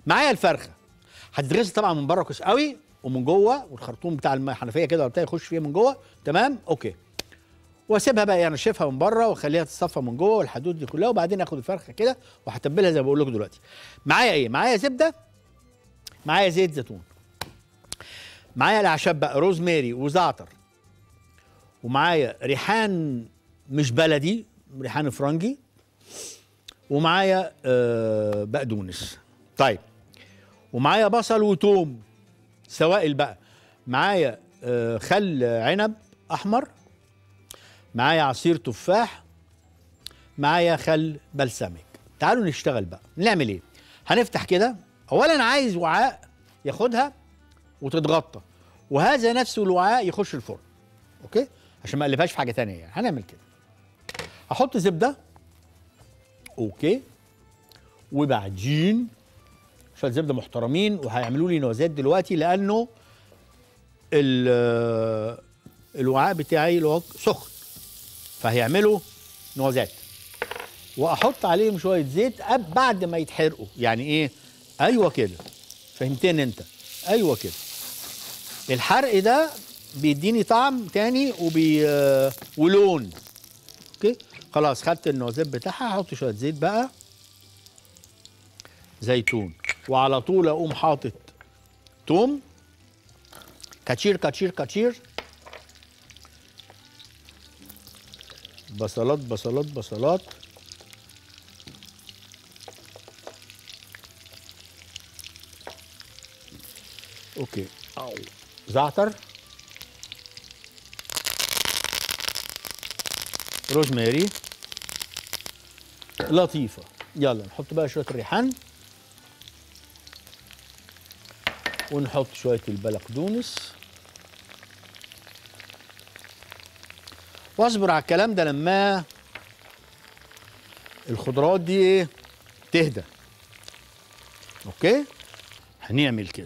معايا الفرخه هتتغسل طبعا من بره كويس قوي ومن جوه والخرطوم بتاع الحنفيه كده وبتاع يخش فيها من جوه تمام اوكي واسيبها بقى يعني اشيفها من بره واخليها تتصفى من جوه والحدود دي كلها وبعدين اخد الفرخه كده وهتبلها زي ما بقول لكم دلوقتي معايا ايه معايا زبده معايا زيت زيتون معايا الاعشاب بقى روزماري وزعتر ومعايا ريحان مش بلدي ريحان فرنجي ومعايا آه بقدونس طيب ومعايا بصل وتوم سوائل بقى معايا آه خل عنب احمر معايا عصير تفاح معايا خل بلسمك تعالوا نشتغل بقى نعمل ايه هنفتح كده اولا عايز وعاء ياخدها وتتغطى وهذا نفسه الوعاء يخش الفرن اوكي عشان ما اقلبهاش في حاجه تانية يعني هنعمل كده احط زبده اوكي وبعدين شويه زبده محترمين وهيعملوا لي نوازات دلوقتي لانه ال- الوعاء بتاعي اللي هو سخن فهيعملوا نوازات واحط عليهم شويه زيت أب بعد ما يتحرقوا يعني ايه ايوه كده فهمتني انت ايوه كده الحرق ده بيديني طعم تاني وبي آه، ولون اوكي خلاص خدت النوازات بتاعها هحط شويه زيت بقى زيتون وعلى طول اقوم حاطط توم كاتشير كاتشير كاتشير بصلات بصلات بصلات اوكي أو. زعتر روزماري لطيفة يلا نحط بقى شوية الريحان ونحط شوية البلقدونس واصبر على الكلام ده لما الخضروات دي ايه تهدى اوكي هنعمل كده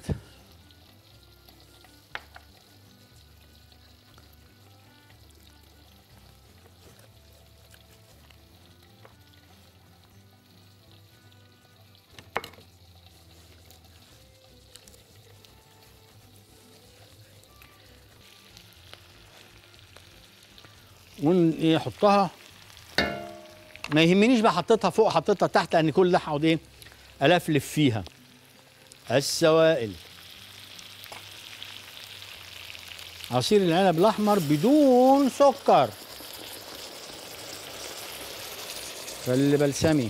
ون ايه احطها ما يهمنيش بقى حطيتها فوق حطيتها تحت لان كل ده هقعد ايه الفلف فيها السوائل عصير العنب الاحمر بدون سكر خلي بلسمي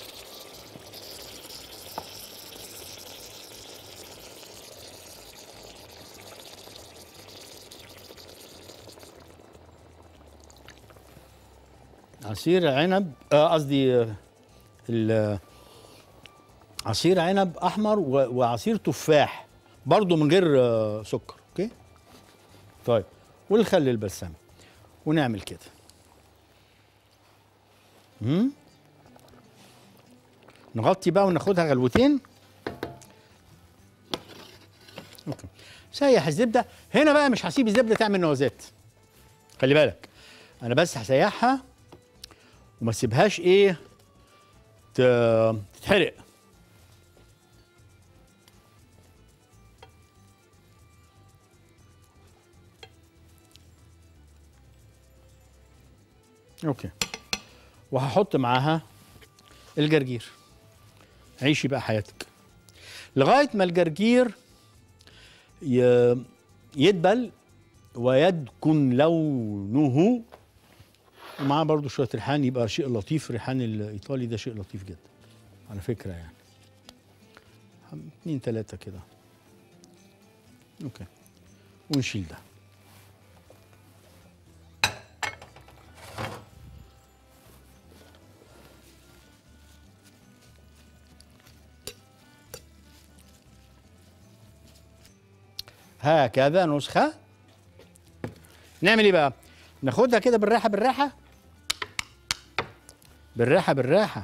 عصير عنب آه، قصدي آه، ال- عصير عنب احمر و- وعصير تفاح برضو من غير آه، سكر اوكي طيب والخل البلسمي ونعمل كده مم؟ نغطي بقى وناخدها غلوتين اوكي سيح الزبده هنا بقى مش هسيب الزبده تعمل نوازات خلي بالك انا بس هسيحها وما تسيبهاش ايه ت- تتحرق اوكي وهحط معاها الجرجير عيشي بقى حياتك لغايه ما الجرجير ي- يدبل ويدكن لونه ومعاه برضو شويه ريحان يبقى شيء لطيف الريحان الايطالي ده شيء لطيف جدا على فكره يعني هم- اتنين تلاته كده اوكي ونشيل ده هكذا نسخه نعمل ايه بقى ناخدها كده بالراحه بالراحه بالراحه بالراحه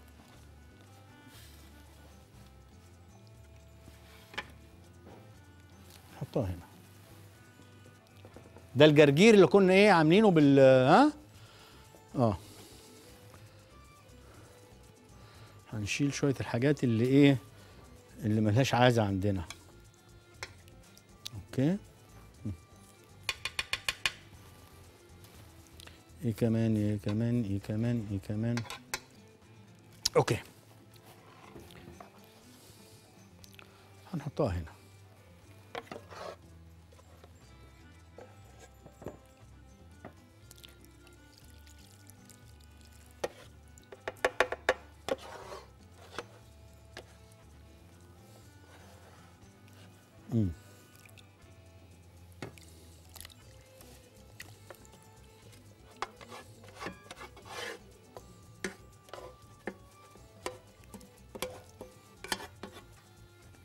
نحطها هنا ده الجرجير اللي كنا ايه عاملينه بال ها اه هنشيل شويه الحاجات اللي ايه اللي ملهاش عازة عندنا اوكي ايه كمان ايه كمان ايه كمان ايه كمان اوكي هنحطها هنا مم.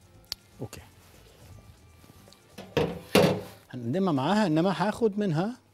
اوكي هنقدمها معاها انما هاخد منها